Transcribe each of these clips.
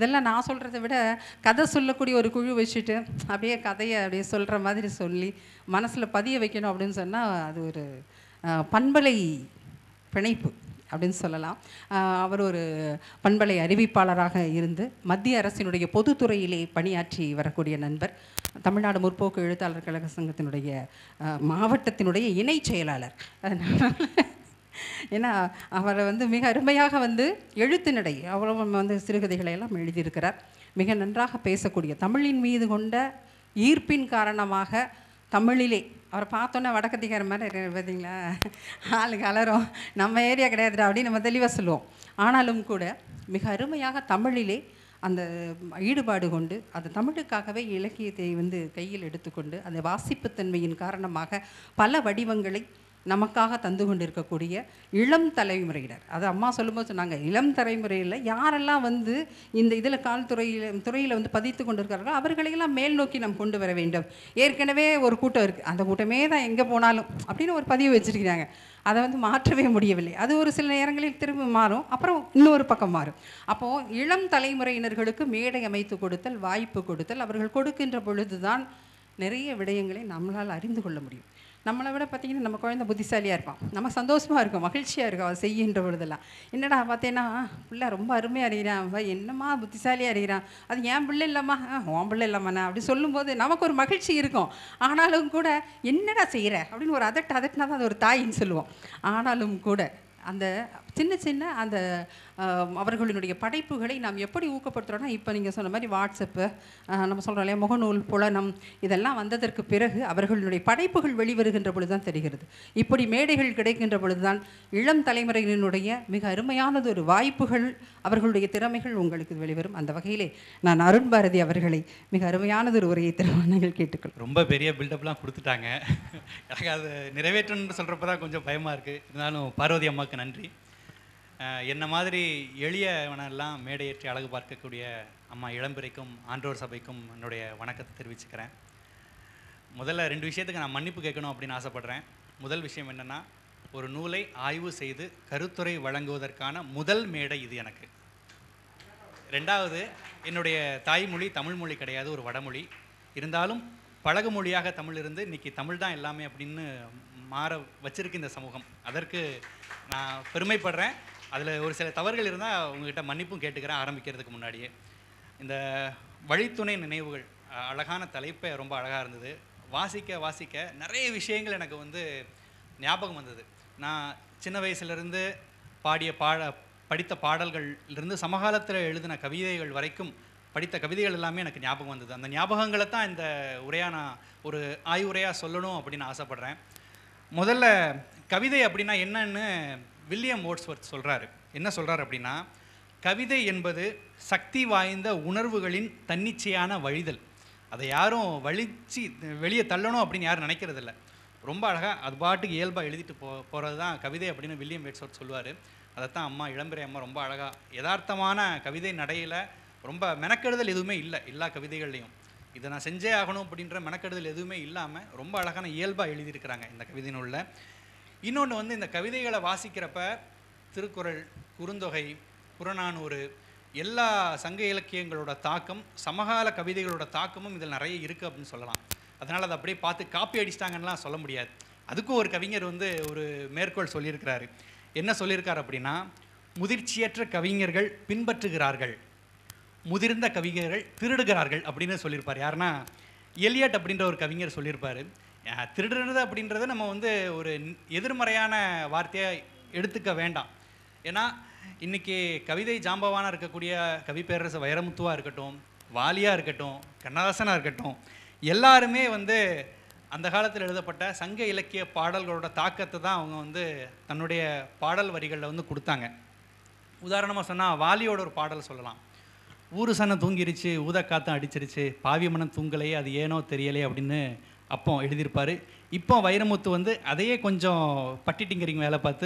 இதெல்லாம் நான் சொல்கிறத விட கதை சொல்லக்கூடிய ஒரு குழு வச்சுட்டு அப்படியே கதையை அப்படியே சொல்கிற மாதிரி சொல்லி மனசில் பதிய வைக்கணும் அப்படின்னு சொன்னால் அது ஒரு அஹ், பண்பலை பிணைப்பு அப்படின்னு சொல்லலாம் அஹ், அவர் ஒரு பண்பலை அறிவிப்பாளராக இருந்து மத்திய அரசினுடைய பொதுத்துறையிலே பணியாற்றி வரக்கூடிய நண்பர் தமிழ்நாடு முற்போக்கு எழுத்தாளர் கழக சங்கத்தினுடைய அஹ், மாவட்டத்தினுடைய இணை செயலாளர் அதனால ஏன்னா அவரை வந்து மிக அருமையாக வந்து எழுத்து நடை அவ்வளவு வந்து சிறுகதைகளை எல்லாம் எழுதியிருக்கிறார் மிக நன்றாக பேசக்கூடிய தமிழின் மீது கொண்ட ஈர்ப்பின் காரணமாக தமிழிலே அவரை பார்த்தோன்னே வடக்கத்திக்கார மாதிரி இருக்காரு பார்த்தீங்களா ஆளு கலரும் நம்ம ஏரியா கிடையாதுடா அப்படின்னு நம்ம தெளிவாக சொல்லுவோம் ஆனாலும் கூட மிக அருமையாக தமிழிலே அந்த ஈடுபாடு கொண்டு அது தமிழுக்காகவே இலக்கியத்தை வந்து கையில் எடுத்துக்கொண்டு அந்த வாசிப்புத்தன்மையின் காரணமாக பல வடிவங்களை நமக்காக தந்து கொண்டிருக்கக்கூடிய இளம் தலைமுறையினர் அது அம்மா சொல்லும்போது சொன்னாங்க இளம் தலைமுறையில் யாரெல்லாம் வந்து இந்த இதில் கால் துறையில் துறையில் வந்து பதித்து கொண்டிருக்கிறார்களோ அவர்களையெல்லாம் மேல் நோக்கி நாம் கொண்டு வர வேண்டும் ஏற்கனவே ஒரு கூட்டம் இருக்குது அந்த கூட்டமே தான் எங்கே போனாலும் அப்படின்னு ஒரு பதிவு வச்சுருக்கிறாங்க அதை வந்து மாற்றவே முடியவில்லை அது ஒரு சில நேரங்களில் திரும்ப மாறும் அப்புறம் இன்னொரு பக்கம் மாறும் அப்போது இளம் தலைமுறையினர்களுக்கு மேடை அமைத்து கொடுத்தல் வாய்ப்பு கொடுத்தல் அவர்கள் கொடுக்கின்ற பொழுதுதான் நிறைய விடயங்களை நம்மளால் அறிந்து கொள்ள முடியும் நம்மளை விட பார்த்தீங்கன்னா நம்ம குழந்தை புத்திசாலியாக இருப்பான் நம்ம சந்தோஷமாக இருக்கும் மகிழ்ச்சியாக இருக்கும் அவன் செய்கின்ற பொழுதெல்லாம் என்னடா பார்த்தேன்னா பிள்ளை ரொம்ப அருமையாக அறிகிறான் அவன் என்னம்மா புத்திசாலியாக அறிகிறான் அது என் பிள்ளை இல்லைம்மா ஆ, உன் பிள்ளை இல்லைம்மாண்ணா அப்படி சொல்லும்போது நமக்கு ஒரு மகிழ்ச்சி இருக்கும் ஆனாலும் கூட என்னடா செய்கிற அப்படின்னு ஒரு அதட்டு அதட்டினா தான் அது ஒரு தாயின்னு சொல்லுவோம் ஆனாலும் கூட அந்த சின்ன சின்ன அந்த ஆஹ், அவர்களுடைய படைப்புகளை நாம் எப்படி ஊக்கப்படுத்துகிறோன்னா இப்போ நீங்கள் சொன்ன மாதிரி வாட்ஸ்அப்பு ஆஹ், நம்ம சொல்கிறோம் இல்லையா முகநூல் புலனம் இதெல்லாம் வந்ததற்கு பிறகு அவர்களுடைய படைப்புகள் வெளிவருகின்ற பொழுது தான் தெரிகிறது இப்படி மேடைகள் கிடைக்கின்ற பொழுது தான் இளம் தலைமுறையினுடைய மிக அருமையானது ஒரு வாய்ப்புகள் அவர்களுடைய திறமைகள் உங்களுக்கு வெளிவரும் அந்த வகையிலே நான் அருண் பாரதி அவர்களை மிக அருமையானது ஒரு உரையை திருமணங்கள் கேட்டுக்கொள் ரொம்ப பெரிய பில்டப்லாம் கொடுத்துட்டாங்க எனக்கு அது நிறைவேற்றணும்னு சொல்கிறப்ப தான் கொஞ்சம் பயமாக இருக்குது இருந்தாலும் பார்வதி அம்மாவுக்கு நன்றி அஹ் என்ன மாதிரி எளியவனெல்லாம் மேடையேற்றி அழகு பார்க்கக்கூடிய அம்மா இளம்பிறைக்கும் ஆன்றோர் சபைக்கும் என்னுடைய வணக்கத்தை தெரிவிச்சுக்கிறேன் முதல்ல ரெண்டு விஷயத்துக்கு நான் மன்னிப்பு கேட்கணும் அப்படின்னு ஆசைப்படுறேன் முதல் விஷயம் என்னென்னா ஒரு நூலை ஆய்வு செய்து கருத்துரை வழங்குவதற்கான முதல் மேடை இது எனக்கு ரெண்டாவது என்னுடைய தாய்மொழி தமிழ் மொழி கிடையாது ஒரு வடமொழி இருந்தாலும் பழகு மொழியாக தமிழ் இருந்து இன்னைக்கு தமிழ் தான் எல்லாமே அப்படின்னு மாற வச்சிருக்கு இந்த சமூகம் அதற்கு நான் பெருமைப்படுறேன் அதில் ஒரு சில தவறுகள் இருந்தால் உங்ககிட்ட மன்னிப்பும் கேட்டுக்கிறேன் ஆரம்பிக்கிறதுக்கு முன்னாடியே இந்த வழித்துணை நினைவுகள் அஹ், அழகான தலைப்பே ரொம்ப அழகாக இருந்தது வாசிக்க வாசிக்க நிறைய விஷயங்கள் எனக்கு வந்து ஞாபகம் வந்தது நான் சின்ன வயசுலேருந்து பாடிய பாட படித்த பாடல்கள்லேருந்து சமகாலத்தில் எழுதின கவிதைகள் வரைக்கும் படித்த கவிதைகள் எல்லாமே எனக்கு ஞாபகம் வந்தது அந்த ஞாபகங்களை தான் இந்த உரையா நான் ஒரு ஆய்வுரையாக சொல்லணும் அப்படின்னு ஆசைப்படுறேன் முதல்ல கவிதை அப்படின்னா என்னன்னு வில்லியம் ஓட்ஸ்வர்த் சொல்கிறாரு என்ன சொல்கிறார் அப்படின்னா கவிதை என்பது சக்தி வாய்ந்த உணர்வுகளின் தன்னிச்சையான வழிதல் அதை யாரும் வலிச்சு வெளியே தள்ளணும் அப்படின்னு யாரும் நினைக்கிறதில்ல ரொம்ப அழகாக அது பாட்டுக்கு இயல்பாக எழுதிட்டு போ போகிறது தான் கவிதை அப்படின்னு வில்லியம் வேட்ஸ்வர்த் சொல்லுவார் அதைத்தான் அம்மா இளம்பிறை அம்மா ரொம்ப அழகாக யதார்த்தமான கவிதை நடையில் ரொம்ப மெனக்கெடுதல் எதுவுமே இல்லை எல்லா கவிதைகள்லையும் இதை நான் செஞ்சே ஆகணும் அப்படின்ற மெனக்கெடுதல் எதுவுமே இல்லாமல் ரொம்ப அழகான இயல்பாக எழுதியிருக்கிறாங்க இந்த கவிதை நூலில் இன்னொன்று வந்து இந்த கவிதைகளை வாசிக்கிறப்ப திருக்குறள் குறுந்தொகை புறநானூறு எல்லா சங்க இலக்கியங்களோட தாக்கம் சமகால கவிதைகளோட தாக்கமும் இதில் நிறைய இருக்குது அப்படின்னு சொல்லலாம் அதனால் அதை அப்படியே பார்த்து காப்பி அடிச்சிட்டாங்கன்னுலாம் சொல்ல முடியாது அதுக்கும் ஒரு கவிஞர் வந்து ஒரு மேற்கோள் சொல்லியிருக்கிறாரு என்ன சொல்லியிருக்காரு அப்படின்னா முதிர்ச்சியற்ற கவிஞர்கள் பின்பற்றுகிறார்கள் முதிர்ந்த கவிஞர்கள் திருடுகிறார்கள் அப்படின்னு சொல்லியிருப்பார் யாருன்னா எலியட் அப்படின்ற ஒரு கவிஞர் சொல்லியிருப்பார் அஹ் திருடுறது அப்படின்றத நம்ம வந்து ஒரு ந- எதிர்மறையான வார்த்தையாக எடுத்துக்க வேண்டாம் ஏன்னா இன்னைக்கு கவிதை ஜாம்பவானா இருக்கக்கூடிய கவி பேரரசு வைரமுத்துவா இருக்கட்டும் வாலியா இருக்கட்டும் கண்ணதாசனா இருக்கட்டும் எல்லாருமே வந்து அந்த காலத்தில் எழுதப்பட்ட சங்க இலக்கிய பாடல்களோட தாக்கத்தை தான் அவங்க வந்து தன்னுடைய பாடல் வரிகளில் வந்து கொடுத்தாங்க உதாரணமாக சொன்னால் வாலியோட ஒரு பாடல் சொல்லலாம் ஊரு சனம் தூங்கிருச்சு ஊதக்காத்தம் அடிச்சிருச்சு பாவி மனம் தூங்கலையே அது ஏனோ தெரியலையே அப்படின்னு அப்போ எழுதியிருப்பார் இப்போ வைரமுத்து வந்து அதையே கொஞ்சம் பட்டி டிங்கரிங் வேலை பார்த்து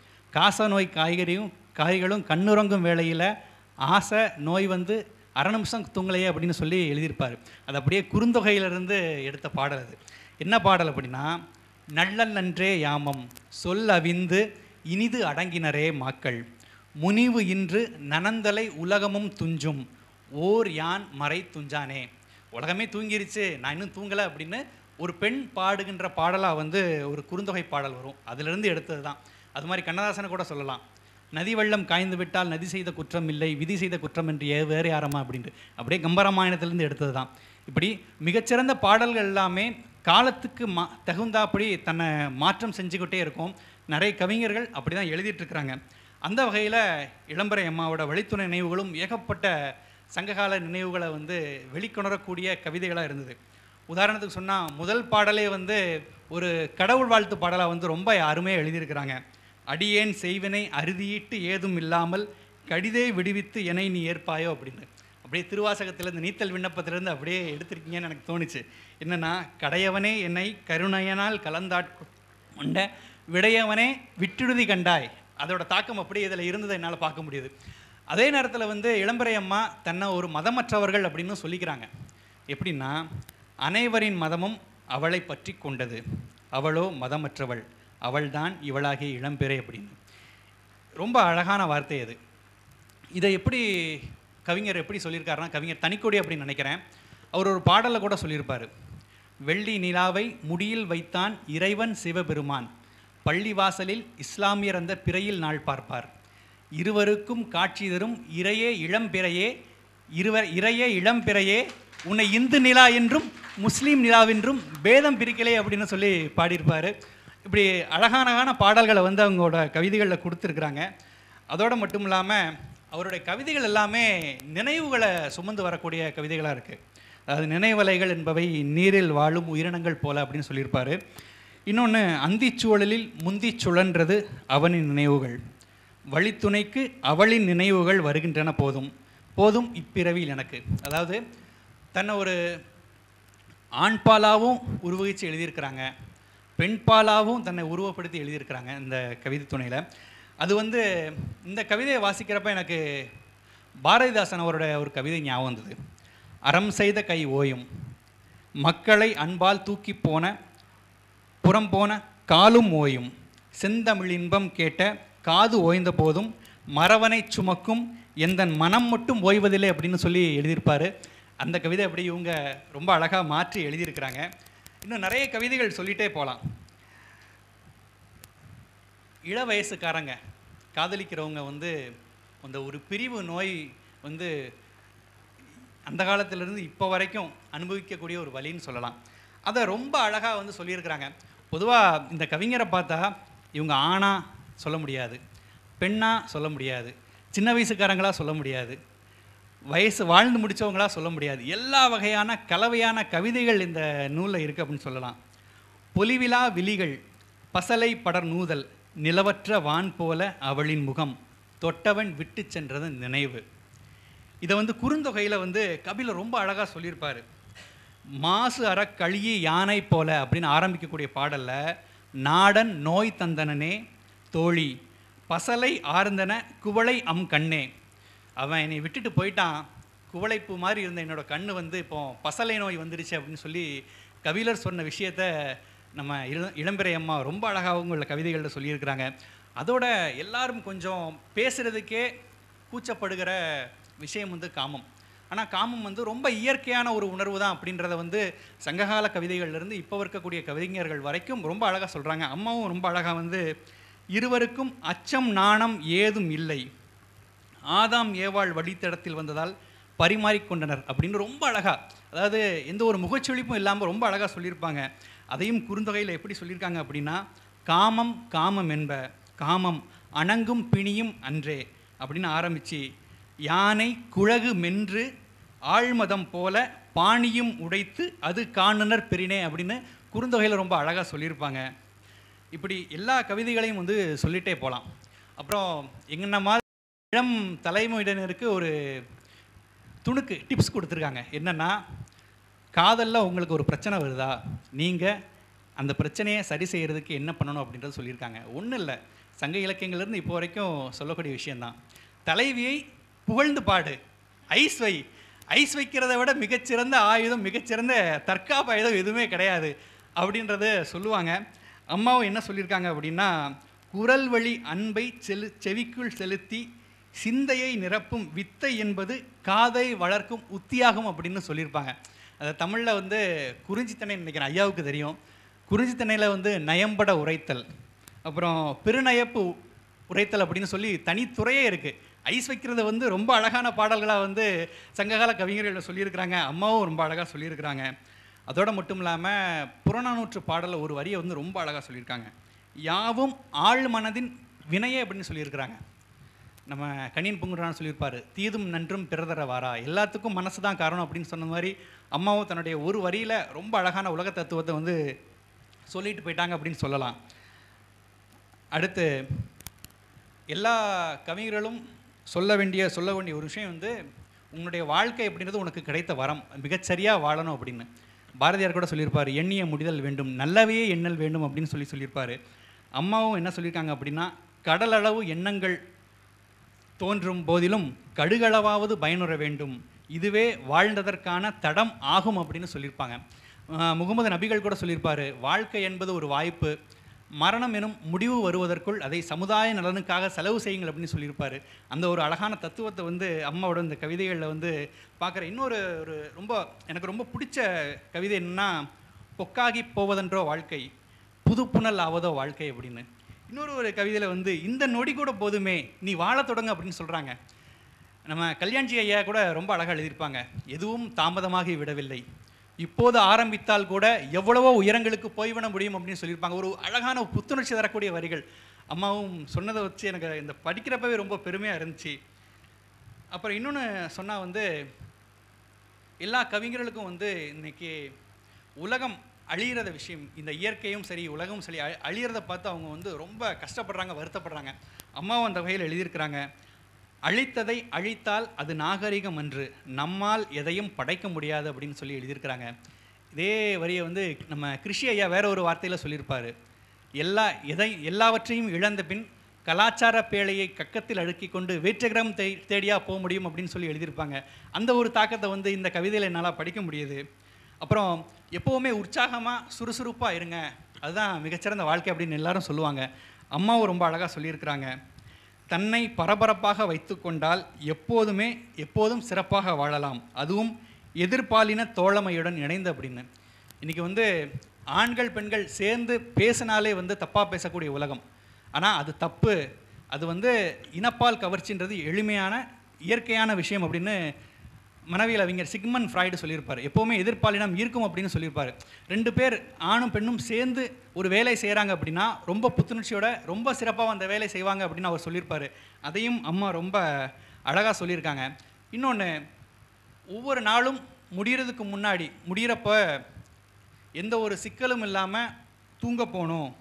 காச நோய் காய்கறியும் காய்களும் கண்ணுறங்கும் வேளையில் ஆசை நோய் வந்து அரை நிமிஷம் தூங்கலையே அப்படின்னு சொல்லி எழுதியிருப்பார் அது அப்படியே குறுந்தொகையிலிருந்து எடுத்த பாடல் அது என்ன பாடல் அப்படின்னா நல்லல் நன்றே யாமம் சொல் அவிந்து இனிது அடங்கினரே மாக்கள் முனிவு இன்று நனந்தலை உலகமும் துஞ்சும் ஓர் யான் மறை துஞ்சானே உலகமே தூங்கிருச்சு நான் இன்னும் தூங்கலை அப்படின்னு ஒரு பெண் பாடுகின்ற பாடலாக வந்து ஒரு குறுந்தொகை பாடல் வரும் அதிலிருந்து எடுத்தது தான் அது மாதிரி கண்ணதாசனை கூட சொல்லலாம் நதி வெள்ளம் காய்ந்து விட்டால் நதி செய்த குற்றம் இல்லை விதி செய்த குற்றம் என்று ஏ வேறு யாரமா அப்படின்ட்டு அப்படியே கம்பராமாயணத்திலிருந்து எடுத்தது தான் இப்படி மிகச்சிறந்த பாடல்கள் எல்லாமே காலத்துக்கு மா தகுந்தாப்படி தன்னை மாற்றம் செஞ்சுக்கிட்டே இருக்கும் நிறைய கவிஞர்கள் அப்படி தான் எழுதிட்டு இருக்கிறாங்க அந்த வகையில் இளம்பரை அம்மாவோட வழித்துணை நினைவுகளும் ஏகப்பட்ட சங்ககால நினைவுகளை வந்து வெளிக்கொணரக்கூடிய கவிதைகளாக இருந்தது உதாரணத்துக்கு சொன்னால் முதல் பாடலே வந்து ஒரு கடவுள் வாழ்த்து பாடலாக வந்து ரொம்ப அருமையாக எழுதியிருக்கிறாங்க அடியேன் செய்வினை அறுதியிட்டு ஏதும் இல்லாமல் கடிதே விடுவித்து எனை நீ ஏற்பாயோ அப்படின்னு அப்படியே திருவாசகத்திலேருந்து நீத்தல் விண்ணப்பத்திலேருந்து அப்படியே எடுத்திருக்கீங்கன்னு எனக்கு தோணுச்சு என்னன்னா கடையவனே என்னை கருணையனால் கலந்தாட்கொண்ட விடையவனே விட்டுடுதி கண்டாய் அதோட தாக்கம் அப்படியே இதில் இருந்ததை என்னால் பார்க்க முடியுது அதே நேரத்தில் வந்து இளம்பரை அம்மா தன்னை ஒரு மதமற்றவர்கள் அப்படின்னு சொல்லிக்கிறாங்க எப்படின்னா அனைவரின் மதமும் அவளை பற்றி கொண்டது அவளோ மதமற்றவள் அவள்தான் இவளாகிய இளம்பெறை அப்படின்னு ரொம்ப அழகான வார்த்தை அது இதை எப்படி கவிஞர் எப்படி சொல்லியிருக்காருன்னா கவிஞர் தனிக்கொடி அப்படின்னு நினைக்கிறேன் அவர் ஒரு பாடலில் கூட சொல்லியிருப்பார் வெள்ளி நிலாவை முடியில் வைத்தான் இறைவன் சிவபெருமான் பள்ளிவாசலில் இஸ்லாமியர் அந்த பிறையில் நாள் பார்ப்பார் இருவருக்கும் காட்சி தரும் இறையே இளம்பிறையே இருவர் இறையே இளம்பிறையே உன்னை இந்து நிலா என்றும் முஸ்லீம் நிலாவென்றும் பேதம் பிரிக்கலே அப்படின்னு சொல்லி பாடியிருப்பார் இப்படி அழகான அழகான பாடல்களை வந்து அவங்களோட கவிதைகளில் கொடுத்துருக்குறாங்க அதோடு மட்டும் இல்லாமல் அவருடைய கவிதைகள் எல்லாமே நினைவுகளை சுமந்து வரக்கூடிய கவிதைகளாக இருக்குது அதாவது நினைவலைகள் என்பவை நீரில் வாழும் உயிரினங்கள் போல அப்படின்னு சொல்லியிருப்பார் இன்னொன்று அந்திச்சூழலில் முந்திச் சுழன்றது அவனின் நினைவுகள் வழித்துணைக்கு அவளின் நினைவுகள் வருகின்றன போதும் போதும் இப்பிறவியில் எனக்கு அதாவது தன்னை ஒரு ஆண்பாலாவும் உருவகிச்சு எழுதியிருக்கிறாங்க பெண்பாலாவும் தன்னை உருவப்படுத்தி எழுதியிருக்கிறாங்க இந்த கவிதை துணையில் அது வந்து இந்த கவிதையை வாசிக்கிறப்ப எனக்கு பாரதிதாசன் அவருடைய ஒரு கவிதை ஞாபகம் வந்தது அறம் செய்த கை ஓயும் மக்களை அன்பால் தூக்கி போன புறம் போன காலும் ஓயும் செந்தமிழ் இன்பம் கேட்ட காது ஓய்ந்த போதும் மறவனை சுமக்கும் எந்தன் மனம் மட்டும் ஓய்வதில்லை அப்படின்னு சொல்லி எழுதியிருப்பார் அந்த கவிதை அப்படி இவங்க ரொம்ப அழகாக மாற்றி எழுதியிருக்கிறாங்க இன்னும் நிறைய கவிதைகள் சொல்லிகிட்டே போகலாம் இள வயசுக்காரங்க காதலிக்கிறவங்க வந்து அந்த ஒரு பிரிவு நோய் வந்து அந்த காலத்திலிருந்து இப்போ வரைக்கும் அனுபவிக்கக்கூடிய ஒரு வழின்னு சொல்லலாம் அதை ரொம்ப அழகாக வந்து சொல்லியிருக்கிறாங்க பொதுவாக இந்த கவிஞரை பார்த்தா இவங்க ஆணா சொல்ல முடியாது பெண்ணா சொல்ல முடியாது சின்ன வயசுக்காரங்களா சொல்ல முடியாது வயசு வாழ்ந்து முடித்தவங்களா சொல்ல முடியாது எல்லா வகையான கலவையான கவிதைகள் இந்த நூலில் இருக்குது அப்படின்னு சொல்லலாம் பொலிவிலா விழிகள் பசலை படர் நூதல் நிலவற்ற வான் போல அவளின் முகம் தொட்டவன் விட்டு சென்றது நினைவு இதை வந்து குறுந்தொகையில் வந்து கபிலர் ரொம்ப அழகாக சொல்லியிருப்பார் மாசு அற கழிய யானை போல அப்படின்னு ஆரம்பிக்கக்கூடிய பாடலில் நாடன் நோய் தந்தனனே தோழி பசலை ஆர்ந்தன குவளை அம் கண்ணே அவன் என்னை விட்டுட்டு போயிட்டான் குவளைப்பூ மாதிரி இருந்த என்னோட கண்ணு வந்து இப்போ பசலை நோய் வந்துருச்சு அப்படின்னு சொல்லி கபிலர் சொன்ன விஷயத்த நம்ம இள இளம்பிறை அம்மா ரொம்ப அழகாகவும் உள்ள கவிதைகளில் சொல்லியிருக்கிறாங்க அதோட எல்லாரும் கொஞ்சம் பேசுகிறதுக்கே கூச்சப்படுகிற விஷயம் வந்து காமம் ஆனால் காமம் வந்து ரொம்ப இயற்கையான ஒரு உணர்வு தான் அப்படின்றத வந்து சங்ககால கவிதைகள்லேருந்து இப்போ இருக்கக்கூடிய கவிஞர்கள் வரைக்கும் ரொம்ப அழகாக சொல்கிறாங்க அம்மாவும் ரொம்ப அழகாக வந்து இருவருக்கும் அச்சம் நாணம் ஏதும் இல்லை ஆதாம் ஏவாள் வழித்தடத்தில் வந்ததால் பரிமாறிக்கொண்டனர் அப்படின்னு ரொம்ப அழகா அதாவது எந்த ஒரு முகச்சொலிப்பும் இல்லாமல் ரொம்ப அழகாக சொல்லியிருப்பாங்க அதையும் குறுந்தொகையில் எப்படி சொல்லியிருக்காங்க அப்படின்னா காமம் காமம் என்ப காமம் அணங்கும் பிணியும் அன்றே அப்படின்னு ஆரம்பித்து யானை குழகு மென்று ஆழ்மதம் போல பாணியும் உடைத்து அது காணுனர் பெரினே அப்படின்னு குறுந்தொகையில் ரொம்ப அழகாக சொல்லியிருப்பாங்க இப்படி எல்லா கவிதைகளையும் வந்து சொல்லிட்டே போகலாம் அப்புறம் எங்கன்ன மாதிரி இளம் தலைமுறையினருக்கு ஒரு துணுக்கு டிப்ஸ் கொடுத்துருக்காங்க என்னென்னா காதலில் உங்களுக்கு ஒரு பிரச்சனை வருதா நீங்கள் அந்த பிரச்சனையை சரி செய்கிறதுக்கு என்ன பண்ணணும் அப்படின்றத சொல்லியிருக்காங்க ஒன்றும் இல்லை சங்க இலக்கியங்கள்லேருந்து இப்போ வரைக்கும் சொல்லக்கூடிய விஷயந்தான் தலைவியை புகழ்ந்து பாடு ஐஸ் வை ஐஸ் வைக்கிறத விட மிகச்சிறந்த ஆயுதம் மிகச்சிறந்த தற்காப்பு ஆயுதம் எதுவுமே கிடையாது அப்படின்றத சொல்லுவாங்க அம்மாவும் என்ன சொல்லியிருக்காங்க அப்படின்னா குரல் வழி அன்பை செலு செவிக்குள் செலுத்தி சிந்தையை நிரப்பும் வித்தை என்பது காதை வளர்க்கும் உத்தியாகும் அப்படின்னு சொல்லியிருப்பாங்க அதை தமிழில் வந்து குறிஞ்சித்தனை நினைக்கிறேன் ஐயாவுக்கு தெரியும் குறிஞ்சித்தனையில் வந்து நயம்பட உரைத்தல் அப்புறம் பெருநயப்பு உரைத்தல் அப்படின்னு சொல்லி தனித்துறையே இருக்குது ஐஸ் வைக்கிறது வந்து ரொம்ப அழகான பாடல்களாக வந்து சங்ககால கவிஞர்கள் சொல்லியிருக்கிறாங்க அம்மாவும் ரொம்ப அழகாக சொல்லியிருக்கிறாங்க அதோட மட்டும் இல்லாமல் புறநானூற்று பாடலில் ஒரு வரியை வந்து ரொம்ப அழகாக சொல்லியிருக்காங்க யாவும் ஆழ் மனதின் வினையே அப்படின்னு சொல்லியிருக்கிறாங்க நம்ம கணியன் பொங்குரான் சொல்லியிருப்பார் தீதும் நன்றும் பிறதர வாரா எல்லாத்துக்கும் மனசு தான் காரணம் அப்படின்னு சொன்ன மாதிரி அம்மாவும் தன்னுடைய ஒரு வரியில் ரொம்ப அழகான உலக தத்துவத்தை வந்து சொல்லிட்டு போயிட்டாங்க அப்படின்னு சொல்லலாம் அடுத்து எல்லா கவிஞர்களும் சொல்ல வேண்டிய சொல்ல வேண்டிய ஒரு விஷயம் வந்து உன்னுடைய வாழ்க்கை அப்படின்றது உனக்கு கிடைத்த வரம் மிகச்சரியாக வாழணும் அப்படின்னு பாரதியார் கூட சொல்லியிருப்பார் எண்ணிய முடிதல் வேண்டும் நல்லவையே எண்ணல் வேண்டும் அப்படின்னு சொல்லி சொல்லியிருப்பார் அம்மாவும் என்ன சொல்லியிருக்காங்க அப்படின்னா கடலளவு எண்ணங்கள் தோன்றும் போதிலும் கடுகளவாவது பயனுற வேண்டும் இதுவே வாழ்ந்ததற்கான தடம் ஆகும் அப்படின்னு சொல்லியிருப்பாங்க அஹ் முகமது நபிகள் கூட சொல்லியிருப்பாரு வாழ்க்கை என்பது ஒரு வாய்ப்பு மரணம் எனும் முடிவு வருவதற்குள் அதை சமுதாய நலனுக்காக செலவு செய்யுங்கள் அப்படின்னு சொல்லியிருப்பாரு அந்த ஒரு அழகான தத்துவத்தை வந்து அம்மாவோட இந்த கவிதைகளில் வந்து பார்க்குற இன்னொரு ஒரு ரொம்ப எனக்கு ரொம்ப பிடிச்ச கவிதை என்னன்னா பொக்காகி போவதென்றோ வாழ்க்கை புது புனல் ஆவதோ வாழ்க்கை அப்படின்னு இன்னொரு ஒரு கவிதையில் வந்து இந்த நொடி கூட போதுமே நீ வாழத் தொடங்க அப்படின்னு சொல்கிறாங்க நம்ம கல்யாண்ஜி ஐயா கூட ரொம்ப அழகாக எழுதியிருப்பாங்க எதுவும் தாமதமாகி விடவில்லை இப்போது ஆரம்பித்தால் கூட எவ்வளவோ உயரங்களுக்கு போய்விட முடியும் அப்படின்னு சொல்லியிருப்பாங்க ஒரு அழகான புத்துணர்ச்சி தரக்கூடிய வரிகள் அம்மாவும் சொன்னதை வச்சு எனக்கு இந்த படிக்கிறப்பவே ரொம்ப பெருமையாக இருந்துச்சு அப்புறம் இன்னொன்று சொன்னால் வந்து எல்லா கவிஞர்களுக்கும் வந்து இன்னைக்கு உலகம் அழியிறத விஷயம் இந்த இயற்கையும் சரி உலகமும் சரி அழி- அழியிறத பார்த்து அவங்க வந்து ரொம்ப கஷ்டப்படுறாங்க வருத்தப்படுறாங்க அம்மாவும் அந்த வகையில் எழுதியிருக்கிறாங்க அழித்ததை அழித்தால் அது நாகரிகம் அன்று நம்மால் எதையும் படைக்க முடியாது அப்படின்னு சொல்லி எழுதியிருக்கிறாங்க இதே வரியை வந்து நம்ம கிருஷி ஐயா வேற ஒரு வார்த்தையில் சொல்லியிருப்பாரு எல்லா எதை எல்லாவற்றையும் இழந்த பின் கலாச்சார பேழையை கக்கத்தில் அடுக்கி கொண்டு வேற்றகிரம் தே தேடியா போக முடியும் அப்படின்னு சொல்லி எழுதியிருப்பாங்க அந்த ஒரு தாக்கத்தை வந்து இந்த கவிதையில் என்னால் படிக்க முடியுது அப்புறம் எப்போவுமே உற்சாகமாக சுறுசுறுப்பாக இருங்க அதுதான் மிகச்சிறந்த வாழ்க்கை அப்படின்னு எல்லாரும் சொல்லுவாங்க அம்மாவும் ரொம்ப அழகாக சொல்லியிருக்கிறாங்க தன்னை பரபரப்பாக வைத்துக்கொண்டால் எப்போதுமே எப்போதும் சிறப்பாக வாழலாம் அதுவும் எதிர்பாலின தோழமையுடன் இணைந்து அப்படின்னு இன்றைக்கி வந்து ஆண்கள் பெண்கள் சேர்ந்து பேசினாலே வந்து தப்பாக பேசக்கூடிய உலகம் ஆனால் அது தப்பு அது வந்து இனப்பால் கவர்ச்சின்றது எளிமையான இயற்கையான விஷயம் அப்படின்னு மனவியல் அறிஞர் சிக்மன் ஃப்ராய்டு சொல்லியிருப்பார் எப்போவுமே எதிர்ப்பாலினம் இருக்கும் அப்படின்னு சொல்லியிருப்பார் ரெண்டு பேர் ஆணும் பெண்ணும் சேர்ந்து ஒரு வேலை செய்கிறாங்க அப்படின்னா ரொம்ப புத்துணர்ச்சியோட ரொம்ப சிறப்பாக அந்த வேலை செய்வாங்க அப்படின்னு அவர் சொல்லியிருப்பார் அதையும் அம்மா ரொம்ப அழகாக சொல்லியிருக்காங்க இன்னொன்று ஒவ்வொரு நாளும் முடியறதுக்கு முன்னாடி முடியிறப்ப எந்த ஒரு சிக்கலும் இல்லாமல் தூங்க போகணும்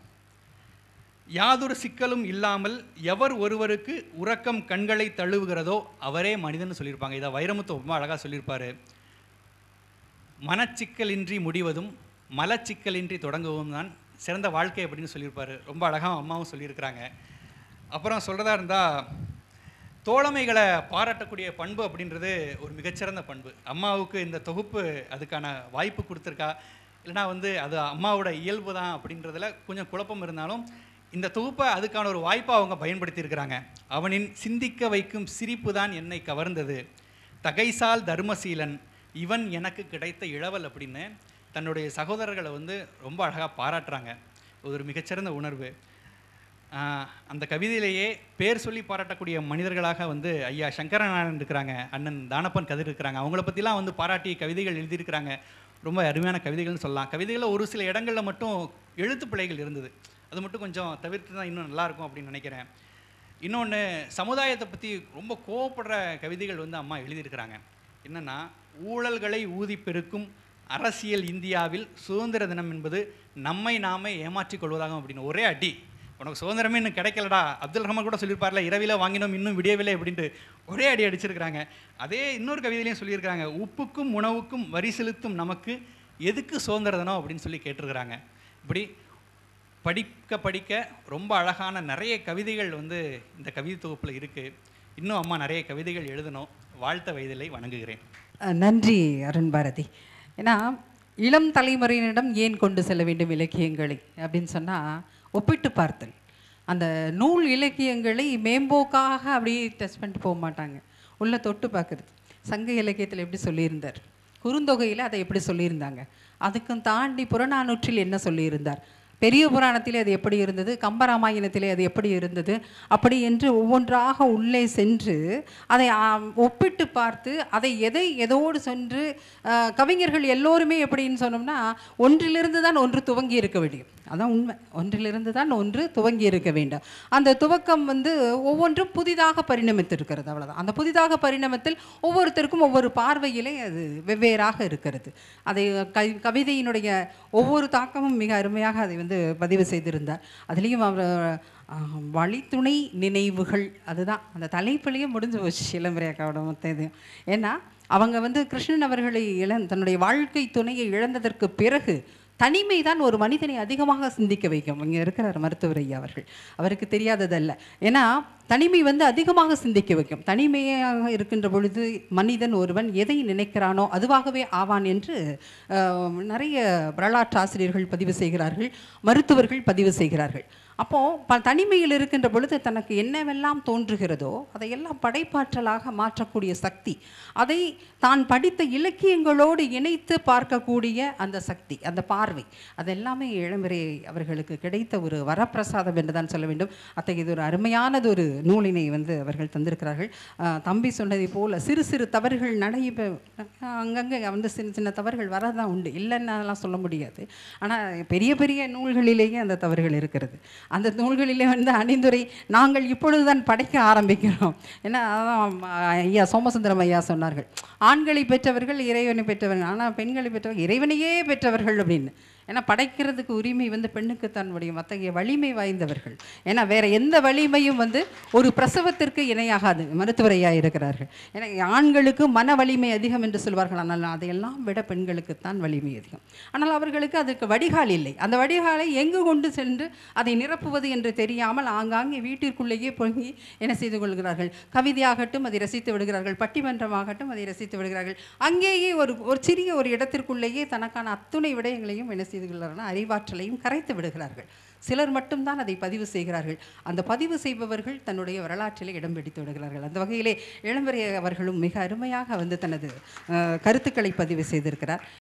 யாதொரு சிக்கலும் இல்லாமல் எவர் ஒருவருக்கு உறக்கம் கண்களை தழுவுகிறதோ அவரே மனிதன் சொல்லியிருப்பாங்க இதை வைரமுத்து ரொம்ப அழகாக சொல்லியிருப்பாரு மனச்சிக்கலின்றி முடிவதும் மலச்சிக்கலின்றி தொடங்குவதும் தான் சிறந்த வாழ்க்கை அப்படின்னு சொல்லியிருப்பாரு ரொம்ப அழகாக அம்மாவும் சொல்லியிருக்கிறாங்க அப்புறம் சொல்கிறதா இருந்தால் தோழமைகளை பாராட்டக்கூடிய பண்பு அப்படின்றது ஒரு மிகச்சிறந்த பண்பு அம்மாவுக்கு இந்த தொகுப்பு அதுக்கான வாய்ப்பு கொடுத்துருக்கா இல்லைனா வந்து அது அம்மாவோட இயல்பு தான் அப்படின்றதுல கொஞ்சம் குழப்பம் இருந்தாலும் இந்த தொகுப்பை அதுக்கான ஒரு வாய்ப்பை அவங்க பயன்படுத்தியிருக்கிறாங்க அவனின் சிந்திக்க வைக்கும் சிரிப்பு தான் என்னை கவர்ந்தது தகைசால் தர்மசீலன் இவன் எனக்கு கிடைத்த இளவல் அப்படின்னு தன்னுடைய சகோதரர்களை வந்து ரொம்ப அழகாக பாராட்டுறாங்க ஒரு மிகச்சிறந்த உணர்வு ஆஹ் அந்த கவிதையிலேயே பேர் சொல்லி பாராட்டக்கூடிய மனிதர்களாக வந்து ஐயா சங்கரநாராயணன் இருக்கிறாங்க அண்ணன் தானப்பன் கதிர் இருக்கிறாங்க அவங்கள பற்றிலாம் வந்து பாராட்டி கவிதைகள் எழுதியிருக்கிறாங்க ரொம்ப அருமையான கவிதைகள்னு சொல்லலாம் கவிதைகளில் ஒரு சில இடங்களில் மட்டும் எழுத்து பிழைகள் இருந்தது அது மட்டும் கொஞ்சம் தவிர்த்து தான் இன்னும் நல்லாயிருக்கும் அப்படின்னு நினைக்கிறேன் இன்னொன்று சமுதாயத்தை பற்றி ரொம்ப கோவப்படுற கவிதைகள் வந்து அம்மா எழுதியிருக்கிறாங்க என்னென்னா ஊழல்களை ஊதி பெருக்கும் அரசியல் இந்தியாவில் சுதந்திர தினம் என்பது நம்மை நாமே ஏமாற்றிக் கொள்வதாகும் அப்படின்னு ஒரே அடி உனக்கு சுதந்திரமே இன்னும் கிடைக்கலடா அப்துல் ரஹ்மான் கூட சொல்லியிருப்பார்ல இரவில வாங்கினோம் இன்னும் விடியவில்லை அப்படின்ட்டு ஒரே அடி அடிச்சிருக்கிறாங்க அதே இன்னொரு கவிதையிலையும் சொல்லியிருக்கிறாங்க உப்புக்கும் உணவுக்கும் வரி செலுத்தும் நமக்கு எதுக்கு சுதந்திர தினம் அப்படின்னு சொல்லி கேட்டிருக்கிறாங்க இப்படி படிக்க படிக்க ரொம்ப அழகான நிறைய கவிதைகள் வந்து இந்த கவிதை தொகுப்பில் இருக்குது இன்னும் அம்மா நிறைய கவிதைகள் எழுதணும் வாழ்த்த வயதிலை வணங்குகிறேன் அஹ் நன்றி அருண் பாரதி ஏன்னா இளம் தலைமுறையினரிடம் ஏன் கொண்டு செல்ல வேண்டும் இலக்கியங்களை அப்படின்னு சொன்னால் ஒப்பிட்டு பார்த்தல் அந்த நூல் இலக்கியங்களை மேம்போக்காக அப்படியே டச் பண்ணிட்டு போக மாட்டாங்க உள்ள தொட்டு பார்க்குறது சங்க இலக்கியத்தில் எப்படி சொல்லியிருந்தார் குறுந்தொகையில் அதை எப்படி சொல்லியிருந்தாங்க அதுக்கும் தாண்டி புறநானூற்றில் என்ன சொல்லியிருந்தார் பெரிய புராணத்திலே அது எப்படி இருந்தது கம்பராமாயணத்திலே அது எப்படி இருந்தது அப்படி என்று ஒவ்வொன்றாக உள்ளே சென்று அதை ஆம், ஒப்பிட்டு பார்த்து அதை எதை எதோடு சென்று ஆ, கவிஞர்கள் எல்லோருமே எப்படின்னு சொன்னோம்னா ஒன்றிலிருந்து தான் ஒன்று துவங்கி இருக்க வேண்டும் அதான் உண்மை ஒன்றிலிருந்து தான் ஒன்று துவங்கி இருக்க வேண்டும் அந்த துவக்கம் வந்து ஒவ்வொன்றும் புதிதாக பரிணமித்திருக்கிறது அவ்வளவுதான் அந்த புதிதாக பரிணமத்தில் ஒவ்வொருத்தருக்கும் ஒவ்வொரு பார்வையிலே அது வெவ்வேறாக இருக்கிறது அதை க கவிதையினுடைய ஒவ்வொரு தாக்கமும் மிக அருமையாக அதை வந்து பதிவு செய்திருந்தார் அதுலேயும் அவர் ஆஹ், வழித்துணை நினைவுகள் அதுதான் அந்த தலைப்பிலேயே முடிஞ்சு போச்சு இளம்பரையாக்காவோட மொத்த இது ஏன்னா அவங்க வந்து கிருஷ்ணன் அவர்களை இழந் தன்னுடைய வாழ்க்கை துணையை இழந்ததற்கு பிறகு தனிமை தான் ஒரு மனிதனை அதிகமாக சிந்திக்க வைக்கும் இங்கே இருக்கிறார் மருத்துவர் ஐயா அவர்கள் அவருக்கு தெரியாததல்ல ஏன்னா தனிமை வந்து அதிகமாக சிந்திக்க வைக்கும் தனிமையாக இருக்கின்ற பொழுது மனிதன் ஒருவன் எதை நினைக்கிறானோ அதுவாகவே ஆவான் என்று அஹ், நிறைய வரலாற்று ஆசிரியர்கள் பதிவு செய்கிறார்கள் மருத்துவர்கள் பதிவு செய்கிறார்கள் அப்போ ப தனிமையில் இருக்கின்ற பொழுது தனக்கு என்னவெல்லாம் தோன்றுகிறதோ அதையெல்லாம் படைப்பாற்றலாக மாற்றக்கூடிய சக்தி அதை தான் படித்த இலக்கியங்களோடு இணைத்து பார்க்கக்கூடிய அந்த சக்தி அந்த பார்வை அதெல்லாமே இளம்பரை அவர்களுக்கு கிடைத்த ஒரு வரப்பிரசாதம் என்று தான் சொல்ல வேண்டும் அத்தகைய இது ஒரு அருமையானது ஒரு நூலினை வந்து அவர்கள் தந்திருக்கிறார்கள் ஆஹ் தம்பி சொன்னதை போல சிறு சிறு தவறுகள் நடைபெ அங்கங்கே வந்து சின்ன சின்ன தவறுகள் வரதான் உண்டு இல்லைன்னெல்லாம் சொல்ல முடியாது ஆனால் பெரிய பெரிய நூல்களிலேயே அந்த தவறுகள் இருக்கிறது அந்த நூல்களிலே வந்து அணிந்துரை நாங்கள் இப்பொழுதுதான் படைக்க ஆரம்பிக்கிறோம் ஏன்னா அதான் ஐயா சோமசுந்தரம் ஐயா சொன்னார்கள் ஆண்களை பெற்றவர்கள் இறைவனை பெற்றவர்கள் ஆனால் பெண்களை பெற்றவர்கள் இறைவனையே பெற்றவர்கள் அப்படின்னு ஏன்னா படைக்கிறதுக்கு உரிமை வந்து பெண்ணுக்குத்தான் முடியும் அத்தகைய வலிமை வாய்ந்தவர்கள் ஏன்னா வேற எந்த வலிமையும் வந்து ஒரு பிரசவத்திற்கு இணையாகாது மருத்துவர் ஐயா இருக்கிறார்கள் ஏன்னா ஆண்களுக்கு மன வலிமை அதிகம் என்று சொல்வார்கள் ஆனால் அதையெல்லாம் விட பெண்களுக்குத்தான் வலிமை அதிகம் ஆனால் அவர்களுக்கு அதுக்கு வடிகால் இல்லை அந்த வடிகாலை எங்கு கொண்டு சென்று அதை நிரப்புவது என்று தெரியாமல் ஆங்காங்கே வீட்டிற்குள்ளேயே போய் என்ன செய்து கொள்கிறார்கள் கவிதையாகட்டும் அதை ரசித்து விடுகிறார்கள் பட்டிமன்றமாகட்டும் அதை ரசித்து விடுகிறார்கள் அங்கேயே ஒரு ஒரு சிறிய ஒரு இடத்திற்குள்ளேயே தனக்கான அத்துணை விடயங்களையும் என்ன செய்து கொள்கிறார்கள் அறிவாற்றலையும் கரைத்து விடுகிறார்கள் சிலர் மட்டும்தான் அதை பதிவு செய்கிறார்கள் அந்த பதிவு செய்பவர்கள் தன்னுடைய வரலாற்றிலே இடம் பிடித்து விடுகிறார்கள் அந்த வகையிலே இளம்பரை அவர்களும் மிக அருமையாக வந்து தனது அஹ், கருத்துக்களை பதிவு செய்திருக்கிறார்